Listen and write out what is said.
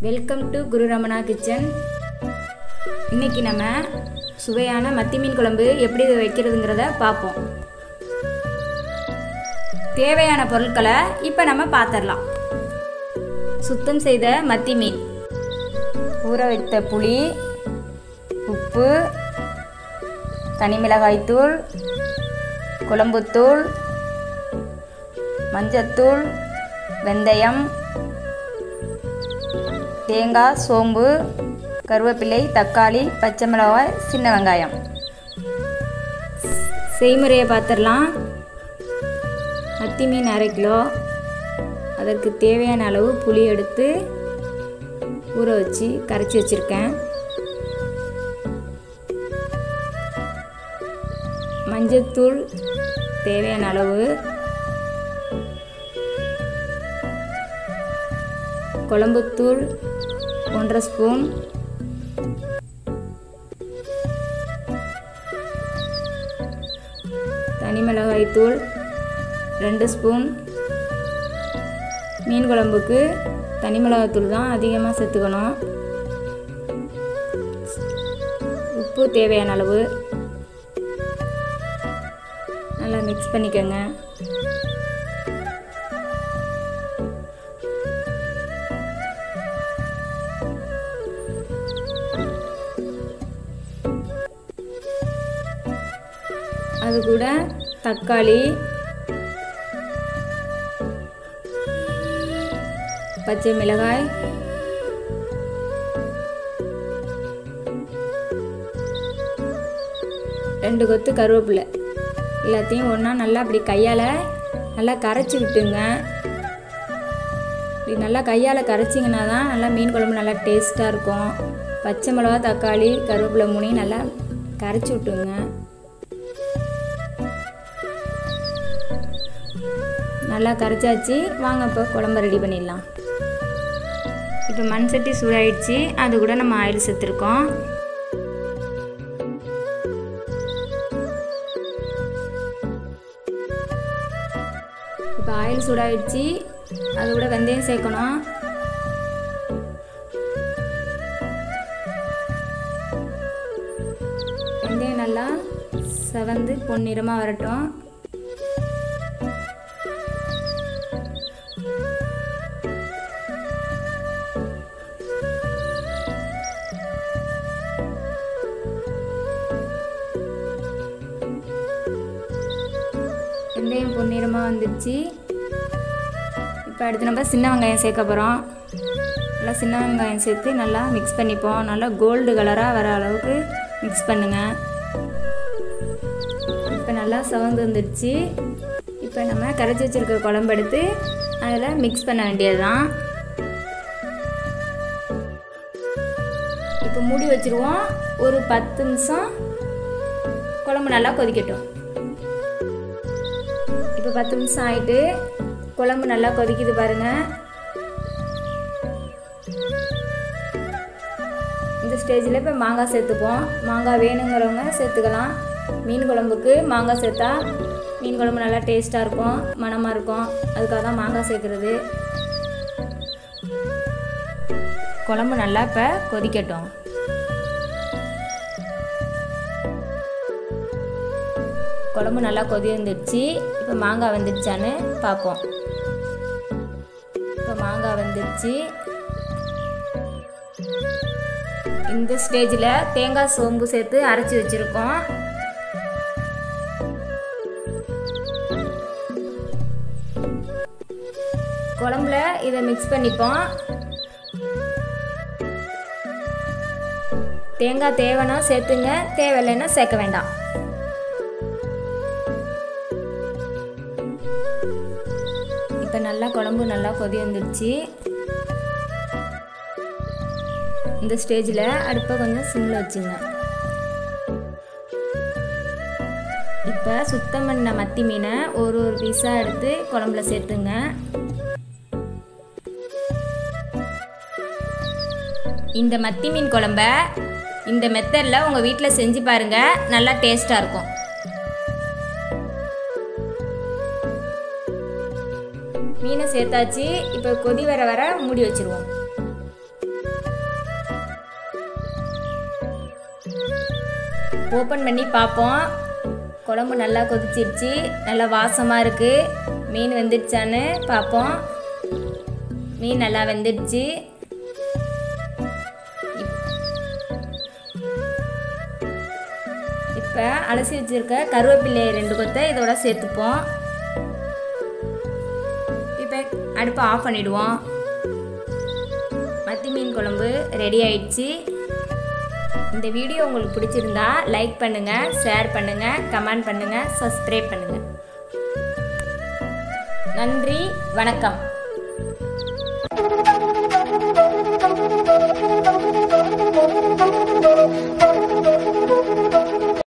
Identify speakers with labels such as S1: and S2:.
S1: welcome to Guru Ramana kitchen இன்னைக்கு நம்ம சுவையான மத்தி மீன் குழம்பு எப்படி வைக்கிறதுங்கிறத பார்ப்போம் தேவையான பொருட்களை இப்போ நம்ம பார்த்துடலாம் சுத்தம் செய்த மத்தி மீன் ஊற வைத்த புளி உப்பு தனி மிளகாய்த்தூள் குழம்புத்தூள் மஞ்சத்தூள் வெந்தயம் தேங்காய் சோம்பு கருவேப்பிலை தக்காளி பச்சை மிளகாய் சின்ன வெங்காயம் செய்முறையை பார்த்துடலாம் மத்தி மீன் அரை கிலோ அதற்கு தேவையான அளவு புளி எடுத்து ஊற வச்சு கரைச்சி வச்சுருக்கேன் மஞ்சத்தூள் தேவையான அளவு குழம்புத்தூள் ஒன்றரை ஸ்பூன் தனி மிளகாய் தூள் ரெண்டு ஸ்பூன் மீன் குழம்புக்கு தனி மிளகாய்த்தூள் தான் அதிகமாக சேர்த்துக்கணும் உப்பு தேவையான அளவு நல்லா மிக்ஸ் பண்ணிக்கோங்க அது கூட தக்காளி பச்சை மிளகாய் ரெண்டு கொத்து கருவேப்பிலை எல்லாத்தையும் ஒன்றா நல்லா அப்படி கையால் நல்லா கரைச்சி விட்டுங்க இப்படி நல்லா கையால் கரைச்சிங்கன்னா தான் நல்லா மீன் குழம்பு நல்லா டேஸ்ட்டாக இருக்கும் பச்சை மிளகா தக்காளி கருவேப்பிலை மூணையும் நல்லா கரைச்சி விட்டுங்க நல்லா கரைச்சாச்சு வாங்க இப்போ குழம்பு ரெடி பண்ணிடலாம் இப்போ மண் சட்டி சூடாயிடுச்சு அது கூட நம்ம ஆயில் சேர்த்துருக்கோம் இப்போ ஆயில் சூடாயிடுச்சு அது கூட வெந்தயம் சேர்க்கணும் வெந்தயம் நல்லா செவந்து பொன்னிறமாக வரட்டும் வெந்தயம் பொன்னிறமாக வந்துடுச்சு இப்போ அடுத்து நம்ம சின்ன வெங்காயம் சேர்க்க போகிறோம் நல்லா சின்ன வெங்காயம் சேர்த்து நல்லா மிக்ஸ் பண்ணிப்போம் நல்லா கோல்டு கலராக வர அளவுக்கு மிக்ஸ் பண்ணுங்கள் இப்போ நல்லா சவந்து வந்துடுச்சு இப்போ நம்ம கரைச்சி வச்சுருக்க குழம்பு எடுத்து அதில் மிக்ஸ் பண்ண வேண்டியது தான் இப்போ மூடி வச்சுருவோம் ஒரு பத்து நிமிஷம் குழம்பு நல்லா கொதிக்கட்டும் இப்போ பத்து நிமிஷம் ஆயிட்டு குழம்பு நல்லா கொதிக்குது பாருங்க இந்த ஸ்டேஜில் இப்போ மாங்காய் சேர்த்துப்போம் மாங்காய் வேணுங்கிறவங்க சேர்த்துக்கலாம் மீன் குழம்புக்கு மாங்காய் சேர்த்தா மீன் குழம்பு நல்லா டேஸ்ட்டாக இருக்கும் மணமாக இருக்கும் அதுக்காக தான் மாங்காய் சேர்க்குறது குழம்பு நல்லா இப்போ கொதிக்கட்டும் குழம்பு நல்லா கொதி வந்துடுச்சு இப்போ மாங்காய் வந்துடுச்சான்னு பார்ப்போம் இப்போ மாங்காய் வந்துடுச்சு இந்த ஸ்டேஜில் தேங்காய் சோம்பு சேர்த்து அரைச்சி வச்சுருக்கோம் குழம்புல இதை மிக்ஸ் பண்ணிப்போம் தேங்காய் தேவைன்னா சேர்த்துங்க தேவையில்லைன்னா சேர்க்க வேண்டாம் இப்போ நல்லா குழம்பு நல்லா கொதி வந்துடுச்சு இந்த ஸ்டேஜில் அடுப்பை கொஞ்சம் சிம்மில் வச்சுங்க இப்போ சுத்தம் பண்ண மத்தி மீனை ஒரு ஒரு பீஸாக எடுத்து குழம்புல சேர்த்துங்க இந்த மத்தி மீன் குழம்ப இந்த மெத்தடில் உங்கள் வீட்டில் செஞ்சு பாருங்கள் நல்லா டேஸ்ட்டாக இருக்கும் மீனை சேர்த்தாச்சு இப்போ கொதி வர வர மூடி வச்சிருவோம் ஓப்பன் பண்ணி பார்ப்போம் குழம்பு நல்லா கொதிச்சிருச்சு நல்லா வாசமாக இருக்குது மீன் வெந்துடுச்சான்னு பார்ப்போம் மீன் நல்லா வெந்துடுச்சு இப்போ அலசி வச்சுருக்க கருவேப்பிலை ரெண்டு கொத்தை இதோட சேர்த்துப்போம் இப்போ அடுப்பை ஆஃப் பண்ணிவிடுவோம் மத்தி மீன் குழம்பு ரெடி ஆயிடுச்சு இந்த வீடியோ உங்களுக்கு பிடிச்சிருந்தா லைக் பண்ணுங்கள் ஷேர் பண்ணுங்கள் கமெண்ட் பண்ணுங்கள் சப்ஸ்கிரைப் பண்ணுங்கள் நன்றி வணக்கம்